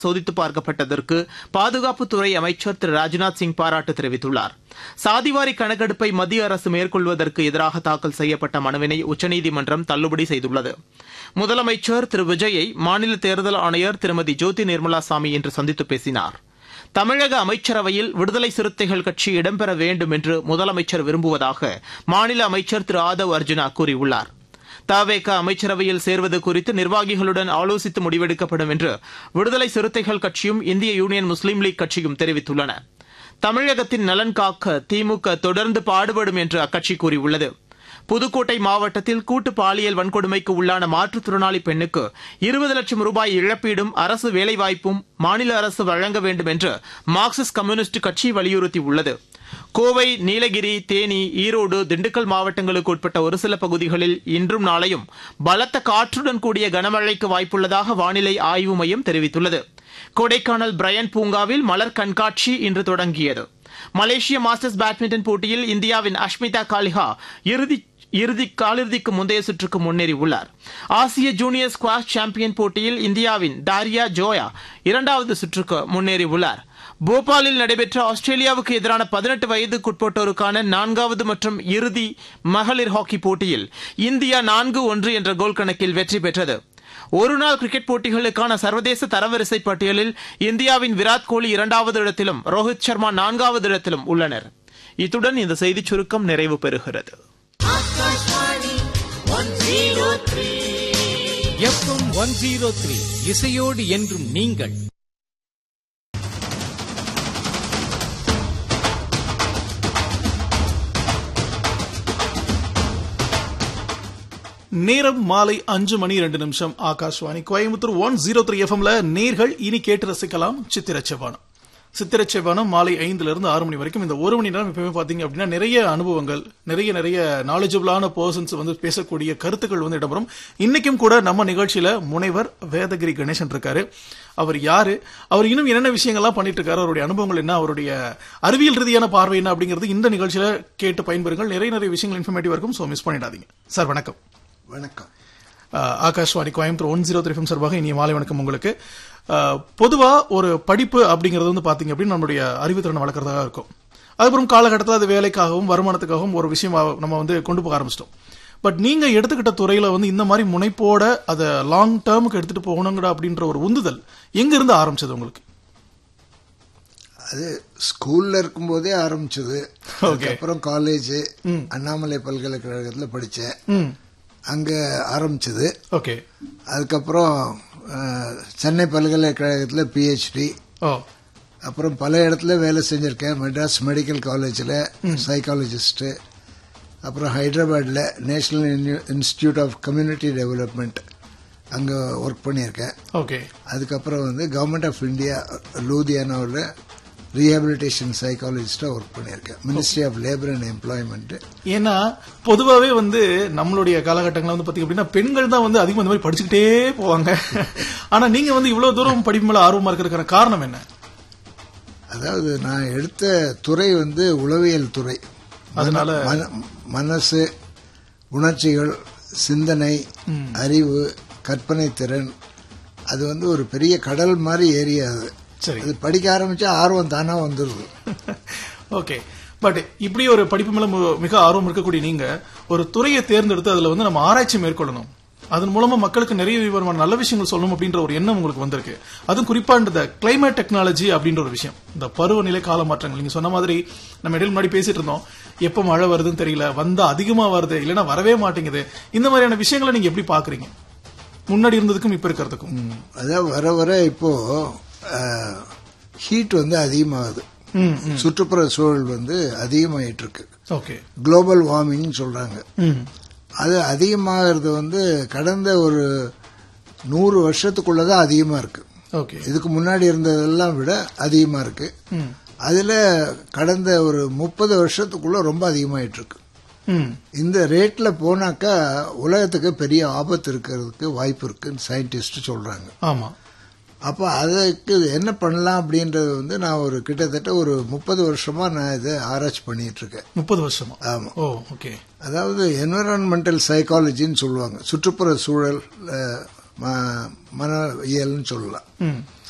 சோதித்து பார்க்கப்பட்டதற்கு பாதுகாப்புத்துறை அமைச்சர் திரு ராஜ்நாத் சிங் பாராட்டு தெரிவித்துள்ளார் சாதிவாரி கணக்கெடுப்பை மத்திய அரசு மேற்கொள்வதற்கு எதிராக தாக்கல் செய்யப்பட்ட மனுவினை உச்சநீதிமன்றம் தள்ளுபடி செய்துள்ளது முதலமைச்சர் திரு விஜயை மாநில தேர்தல் ஆணையர் திருமதி ஜோதி நிர்மலா சாமி இன்று சந்தித்து பேசினார் தமிழக அமைச்சரவையில் விடுதலை சிறுத்தைகள் கட்சி இடம்பெற வேண்டும் என்று முதலமைச்சர் விரும்புவதாக மாநில அமைச்சர் திரு ஆதவ் அர்ஜுனா கூறியுள்ளார் தவேக அமைச்சரவையில் சேர்வது குறித்து நிர்வாகிகளுடன் ஆலோசித்து முடிவெடுக்கப்படும் என்று விடுதலை சிறுத்தைகள் கட்சியும் இந்திய யூனியன் முஸ்லீம் லீக் கட்சியும் தெரிவித்துள்ளன தமிழகத்தின் நலன் காக்க திமுக தொடர்ந்து பாடுபடும் என்று அக்கட்சி கூறியுள்ளது புதுக்கோட்டை மாவட்டத்தில் கூட்டு பாலியல் வன்கொடுமைக்கு உள்ளான மாற்றுத்திறனாளி பெண்ணுக்கு இருபது லட்சம் ரூபாய் இழப்பீடும் அரசு வேலைவாய்ப்பும் மாநில அரசு வழங்க வேண்டும் என்று மார்க்சிஸ்ட் கம்யூனிஸ்ட் கட்சி வலியுறுத்தியுள்ளது கோவை நீலகிரி தேனி ஈரோடு திண்டுக்கல் மாவட்டங்களுக்கு உட்பட்ட ஒரு சில பகுதிகளில் இன்றும் நாளையும் பலத்த காற்றுடன் கூடிய கனமழைக்கு வாய்ப்புள்ளதாக வானிலை ஆய்வு மையம் தெரிவித்துள்ளது கொடைக்கானல் பிரையன் பூங்காவில் மலர் கண்காட்சி இன்று தொடங்கியது மலேசிய மாஸ்டர்ஸ் பேட்மிண்டன் போட்டியில் இந்தியாவின் அஷ்மிதா காலிஹா இறுதி இறுதி காலிறுதிக்கு முந்தைய சுற்றுக்கு முன்னேறியுள்ளார் ஆசிய ஜூனியர் ஸ்குவாஷ் சாம்பியன் போட்டியில் இந்தியாவின் டாரியா ஜோயா இரண்டாவது சுற்றுக்கு முன்னேறியுள்ளார் போபாலில் நடைபெற்ற ஆஸ்திரேலியாவுக்கு எதிரான பதினெட்டு வயதுக்குட்பட்டோருக்கான நான்காவது மற்றும் இறுதி மகளிர் ஹாக்கி போட்டியில் இந்தியா நான்கு ஒன்று என்ற கோல் கணக்கில் வெற்றி பெற்றது ஒருநாள் கிரிக்கெட் போட்டிகளுக்கான சர்வதேச தரவரிசை பட்டியலில் இந்தியாவின் விராட் கோலி இரண்டாவது இடத்திலும் ரோஹித் சர்மா நான்காவது இடத்திலும் உள்ளனர் இத்துடன் இந்த செய்திச் சுருக்கம் நிறைவு பெறுகிறது எஃப்எம் ஒன் ஜீரோ த்ரீ இசையோடு என்றும் நீங்கள் நேரம் மாலை அஞ்சு மணி ரெண்டு நிமிஷம் Akashvani Coimbatore one zero three எஃப்எம்ல நேர்கள் இனி கேட்டு ரசிக்கலாம் சித்திரச்செவ்வானம் சித்திரச்செவ்வானம் மாலை ஐந்துல இருந்து ஆறு மணி வரைக்கும் இந்த ஒரு மணி நேரம் எப்பவுமே பாத்தீங்க அப்படின்னா நிறைய அனுபவங்கள் நிறைய நிறைய நாலேஜபிளான பர்சன்ஸ் வந்து பேசக்கூடிய கருத்துக்கள் வந்து இடம்பெறும் இன்னைக்கும் கூட நம்ம நிகழ்ச்சியில முனைவர் வேதகிரி கணேசன் இருக்காரு அவர் யாரு அவர் இன்னும் என்னென்ன விஷயங்கள்லாம் பண்ணிட்டு இருக்காரு அவருடைய அனுபவங்கள் என்ன அவருடைய அறிவியல் ரீதியான பார்வை என்ன அப்படிங்கிறது இந்த நிகழ்ச்சியில கேட்டு பயன்பெறுங்கள் நிறைய நிறைய விஷயங்கள் இன்ஃபர்மேட்டிவ் இருக்கும் ஸோ மிஸ் பண்ணிடாதீங்க சார் வணக்கம் வணக்கம் அஹ், Akashvani Coimbatore one zero three சார்பாக இனிய மாலை வணக்கம் உங்களுக்கு அஹ், பொதுவா ஒரு படிப்பு அப்படிங்கிறது வந்து பாத்தீங்க அப்படின்னா நம்மளுடைய அறிவுத்திறனை வளர்க்கறதாக இருக்கும் அதுக்கப்புறம் காலகட்டத்தில் அது வேலைக்காகவும் வருமானத்துக்காகவும் ஒரு விஷயம் நம்ம வந்து கொண்டு போக ஆரம்பிச்சிட்டோம் பட் நீங்க எடுத்துக்கிட்ட துறையில வந்து இந்த மாதிரி முனைப்போட அதை லாங் டேர்முக்கு எடுத்துட்டு போகணுங்கிற அப்படின்ற ஒரு உந்துதல் எங்க இருந்து ஆரம்பிச்சது உங்களுக்கு அது ஸ்கூல்ல இருக்கும்போதே ஆரம்பிச்சது அதுக்கப்புறம் காலேஜ் அண்ணாமலை பல்கலைக்கழகத்துல படிச்சேன் ம் அங்க ஆரம்பிச்சது ஓகே அதுக்கப்புறம் அஹ், சென்னை பல்கலைக்கழகத்துல பிஹெச்டி ஓ அப்புறம் பல இடத்துல வேலை செஞ்சிருக்கேன் மெட்ராஸ் மெடிக்கல் காலேஜில் சைக்காலஜிஸ்ட் அப்புறம் ஹைதராபாத்தில் national institute of community development அங்கே ஒர்க் பண்ணியிருக்கேன் ஓகே அதுக்கப்புறம் வந்து கவர்மெண்ட் ஆஃப் இந்தியா லூதியானாவில் ரீஹாபிலிட்டேஷன் சைக்காலஜிஸ்டாக ஒர்க் பண்ணியிருக்கேன் ministry of labour and employment ஏன்னா பொதுவாவே வந்து நம்மளுடைய காலகட்டங்கள்ல வந்து பாத்தீங்க அப்படின்னா பெண்கள் தான் வந்து அதிகமா இந்த மாதிரி படிச்சுக்கிட்டே போவாங்க ஆனா நீங்க வந்து இவ்வளவு தூரம் படிப்பு மேல ஆர்வமா இருக்கிறதுக்கான காரணம் என்ன அதாவது நான் எடுத்த துறை வந்து உளவியல் துறை அதனால மன- மனசு உணர்ச்சிகள் சிந்தனை அறிவு கற்பனை திறன் அது வந்து ஒரு பெரிய கடல் மாதிரி ஏரியா அது சரி அது படிக்க ஆரம்பிச்சா ஆர்வம் தானா வந்துருது ஓகே பட் இப்படி ஒரு படிப்பு மேல மு- மிக ஆர்வம் இருக்கக்கூடிய நீங்க ஒரு துறையை தேர்ந்தெடுத்து அதுல வந்து நம்ம ஆராய்ச்சி மேற்கொள்ளணும் அதன் மூலமா மக்களுக்கு நிறைய விவரமான நல்ல விஷயங்கள் சொல்லணும் அப்படின்ற ஒரு எண்ணம் உங்களுக்கு வந்திருக்கு அதுவும் குறிப்பா இந்த கிளைமேட் டெக்னாலஜி அப்படின்ற ஒரு விஷயம் இந்த பருவநிலை கால மாற்றங்கள் நீங்க சொன்ன மாதிரி நம்ம இடையில முன்னாடி பேசிட்டு இருந்தோம் எப்ப மழை வருதுன்னு தெரியல வந்தா அதிகமா வருது இல்லைன்னா வரவே மாட்டேங்குது இந்த மாதிரியான விஷயங்களை நீங்க எப்படி பாக்குறீங்க முன்னாடி இருந்ததுக்கும் இப்ப இருக்கிறதுக்கும் அதான் வர வர இப்போ ஹீட் வந்து அதிகமாகுது ம், சுற்றுப்புற சூழல் வந்து அதிகமாயிட்டு இருக்கு ஓகே குளோபல் வார்மிங் சொல்றாங்க ம் அது அதிகமாகிறது வந்து கடந்த ஒரு நூறு வருஷத்துக்குள்ளதான் அதிகமா இருக்கு ஓகே இதுக்கு முன்னாடி இருந்ததெல்லாம் விட அதிகமா இருக்கு ம் அதுல கடந்த ஒரு முப்பது வருஷத்துக்குள்ள ரொம்ப அதிகமாயிட்டு இருக்கு ம் இந்த ரேட்ல போனாக்கா உலகத்துக்கு பெரிய ஆபத்து இருக்கிறதுக்கு வாய்ப்பு இருக்குன்னு சயின்டிஸ்ட் சொல்றாங்க ஆமா அப்ப அதுக்கு என்ன பண்ணலாம் அப்படின்றது வந்து நான் ஒரு கிட்டத்தட்ட ஒரு முப்பது வருஷமா நான் இதை ஆராய்ச்சி பண்ணிட்டு இருக்கேன் முப்பது வருஷமா ஆமா ஓ ஓகே அதாவது என்விரான்மெண்டல் சைக்காலஜின்னு சொல்லுவாங்க சுற்றுப்புற சூழல் அஹ், ம- மன இயல்னு சொல்லலாம் ம்